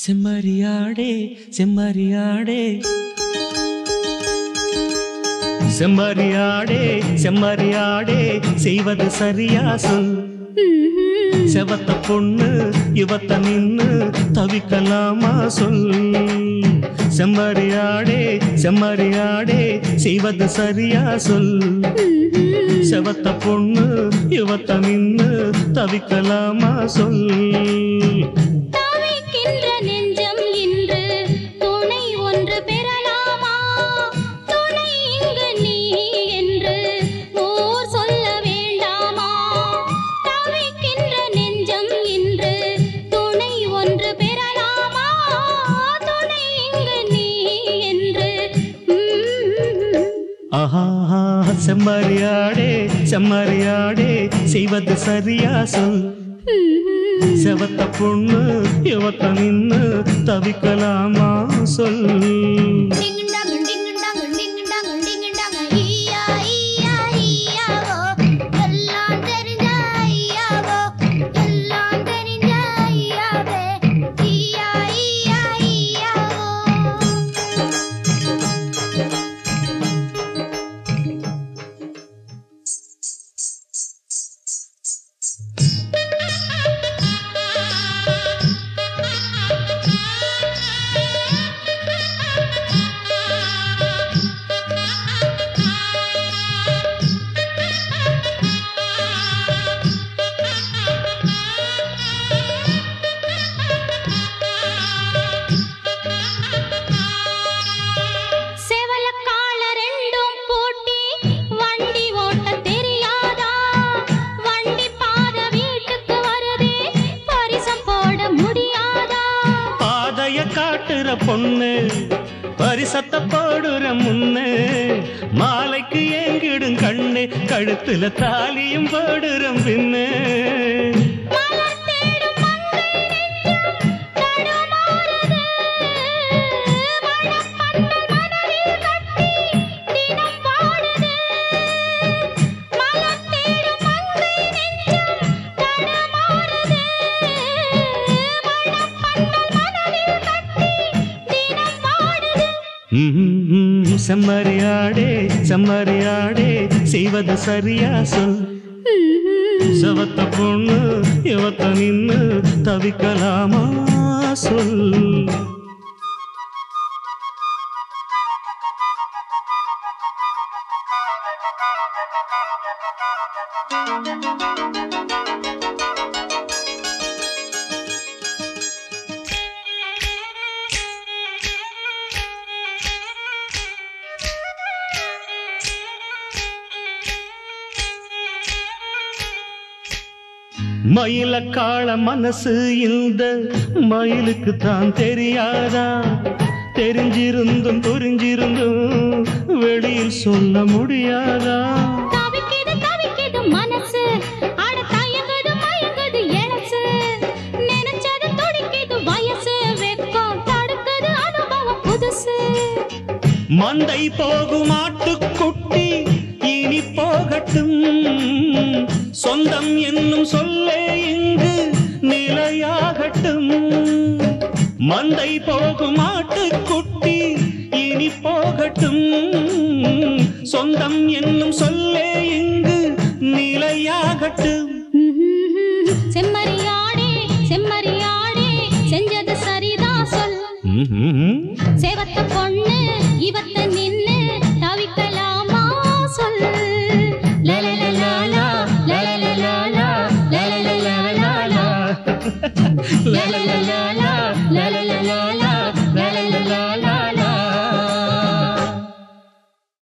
செம்மறியாடே செம்மறியாடே செம்மறியாடே செம்மறியாடே செய்வது சரியா சொல் செவத்த பொண்ணு இவத்த நின்னு தவிக்கலாமா சொல் செம்மறியாடே செம்மறியாடே செய்வது சரியா சொல் செவத்த பொண்ணு இவத்த நின்னு தவிக்கலாமா சொல் தவிக்கின்ற நெஞ்சம் இன்று துணை ஒன்று பெறலாமா துணை இங்கு நீ என்று ஊர் சொல்ல வேண்டாமா தவிக்கின்ற நெஞ்சம் இன்று துணை ஒன்று பெறலாமா துணை இங்கு நீ என்று ம். ஆஹா செம்மறியாடே செம்மறியாடே செய்வது சரியா சொல் செவத்த பொண்ணு இவத்த நின்னு தவிக்கலாமா சொல் டிங்குண்டாங்க, டிங்குண்டாங்க, டிங்குண்டாங்க, டிங்குண்டாங்க, ஈயா, ஈயா, ஈயாவோ. எல்லாம் தெரிஞ்ச ஐயாவோ, எல்லாம் தெரிஞ்ச ஐயாவே. ஈயா, ஈயா, ஈயாவோ. செவலக்கால ரெண்டும் பூட்டி வண்டி ஓட்ட தெரியாதா வண்டி பாத வீட்டுக்கு வருதே பரிசம் போட முடியாதா பாதைய காட்டுற பொண்ணு பரிசத்த போடுற முன்னு மாலைக்கு ஏங்கிடும் கண்ணு கழுத்துல தாலியும் போடுற பின்னு மலர் தேடும் மங்கை நெஞ்சம் தடுமாறுது. மணப்பந்தல் மனதில் கட்டி தினம் பாடுது. மலர் தேடும் மங்கை நெஞ்சம் தடுமாறுது. மணப்பந்தல் மனதில் கட்டி தினம் பாடுது. ம்ம், செம்மறியாடே செம்மறியாடே செய்வது சரியா சொல் செவத்த பொண்ணு இவத்த நின்னு தவிக்கலாமா சொல் மயில காள மனசு இந்த மயிலுக்கு தான் தெரியாதா தெரிஞ்சிருந்தும் புரிஞ்சிருந்தும் வெளியில் சொல்ல முடியாதா தவிக்குது தவிக்குது மனசு அட தயங்குது மயங்குது எழசு நினைச்சது துடிக்குது வயசு வெக்கம் தடுக்குது அனுபவம் புதுசு மந்தை போகும் ஆட்டுக்குட்டி இனி போகட்டும் சொந்தம் என்னும் சொல்லே இங்கு நிலையாகட்டும் மந்தை போகும் ஆட்டுக்குட்டி இனி போகட்டும் சொந்தம் என்னும் சொல்லே இங்கு நிலையாகட்டும் செம்மறியாடே செம்மறியாடே செஞ்சது சரிதான் சொல் ம்ஹும். சேவத்த பொண்ணு இவத்த நின்னு தவிக்கலாமா சொல் லலலலாலா, லலலலாலா, லலலலாலா, லலலலாலா.